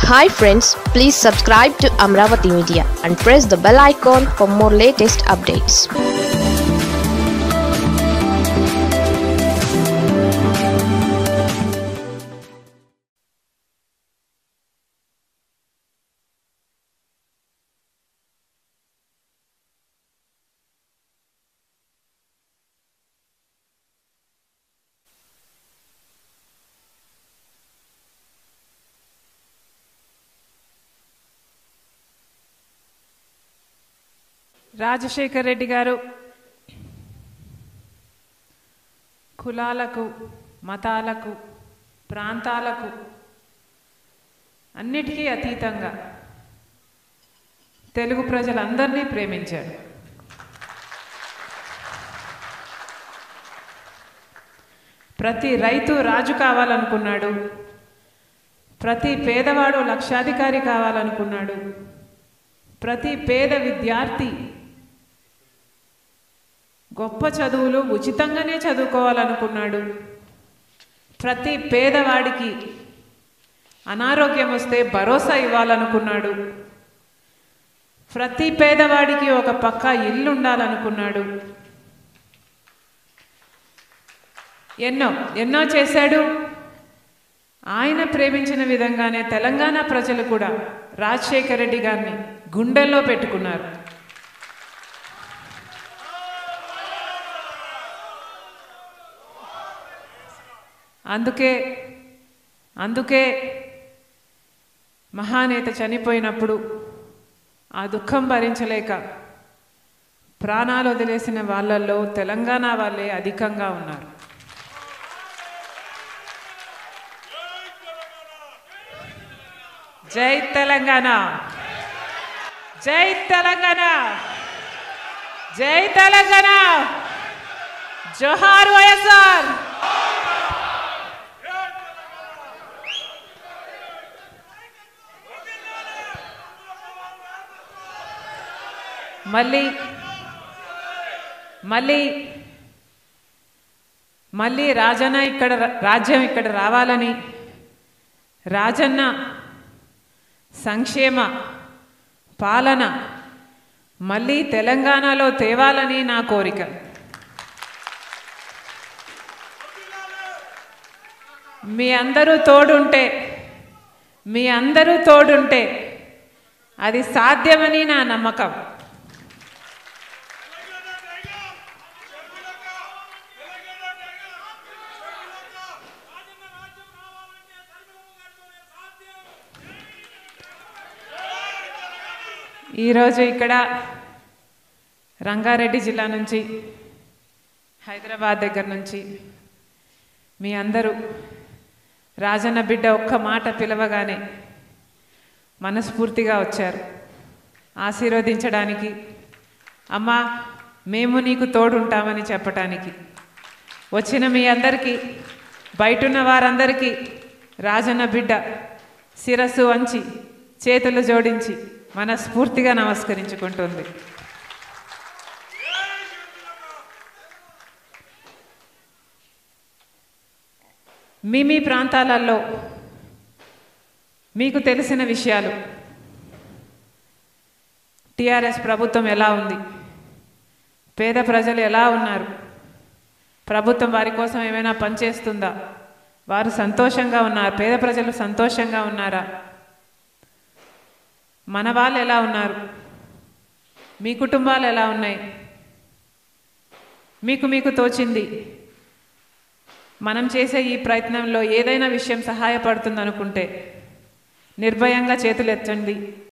hi friends please subscribe to Amaravati media and press the bell icon for more latest updates Rajasekhar Reddy గారు కులాలకు మతాలకు ప్రాంతాలకు అన్నిటికీ అతీతంగా తెలుగు ప్రజలందరినీ ప్రేమించాడు ప్రతి రైతు రాజు కావాలనుకున్నాడు ప్రతి పేదవాడు లక్షాధికారి కావాలనుకున్నాడు ప్రతి పేద విద్యార్థి గొప్ప చదువులు ఉచితంగానే చదువుకోవాలనుకున్నాడు ప్రతి పేదవాడికి అనారోగ్యం వస్తే భరోసా ఇవ్వాలనుకున్నాడు ప్రతి పేదవాడికి ఒక పక్క ఇల్లు ఉండాలనుకున్నాడు ఎన్నో ఎన్నో చేశాడు ఆయన ప్రేమించిన విధంగానే తెలంగాణ ప్రజలు కూడా రాజశేఖర రెడ్డి గారిని గుండెల్లో పెట్టుకున్నారు అందుకే అందుకే మహానేత చనిపోయినప్పుడు ఆ దుఃఖం భరించలేక ప్రాణాలు వదిలేసిన వాళ్ళల్లో తెలంగాణ వాళ్ళే అధికంగా ఉన్నారు జై తెలంగాణ జై తెలంగాణ జై తెలంగాణ జోహార్ వైఎస్ఆర్ మళ్ళీ మళ్ళీ మళ్ళీ రాజన్న ఇక్కడ రాజ్యం ఇక్కడ రావాలని రాజన్న సంక్షేమ పాలన మళ్ళీ తెలంగాణలో తేవాలని నా కోరిక మీ అందరూ తోడుంటే మీ అందరూ తోడుంటే అది సాధ్యమని నా నమ్మకం ఈరోజు ఇక్కడ రంగారెడ్డి జిల్లా నుంచి హైదరాబాద్ దగ్గర నుంచి మీ అందరూ రాజన్న బిడ్డ ఒక్క మాట పిలవగానే మనస్ఫూర్తిగా వచ్చారు ఆశీర్వదించడానికి అమ్మా మేము నీకు తోడుంటామని చెప్పటానికి వచ్చిన మీ అందరికీ బయటున్న వారందరికీ రాజన్న బిడ్డ శిరస్సు వంచి చేతులు జోడించి మనస్ఫూర్తిగా నమస్కరించుకుంటుంది మీ మీ ప్రాంతాలలో మీకు తెలిసిన విషయాలు టిఆర్ఎస్ ప్రభుత్వం ఎలా ఉంది పేద ప్రజలు ఎలా ఉన్నారు ప్రభుత్వం వారి కోసం ఏమైనా పనిచేస్తుందా వారు సంతోషంగా ఉన్నారు పేద ప్రజలు సంతోషంగా ఉన్నారా మన వాళ్ళు ఎలా ఉన్నారు మీ కుటుంబాలు ఎలా ఉన్నాయి మీకు మీకు తోచింది మనం చేసే ఈ ప్రయత్నంలో ఏదైనా విషయం సహాయపడుతుంది అనుకుంటే నిర్భయంగా చేతులు ఎత్తండి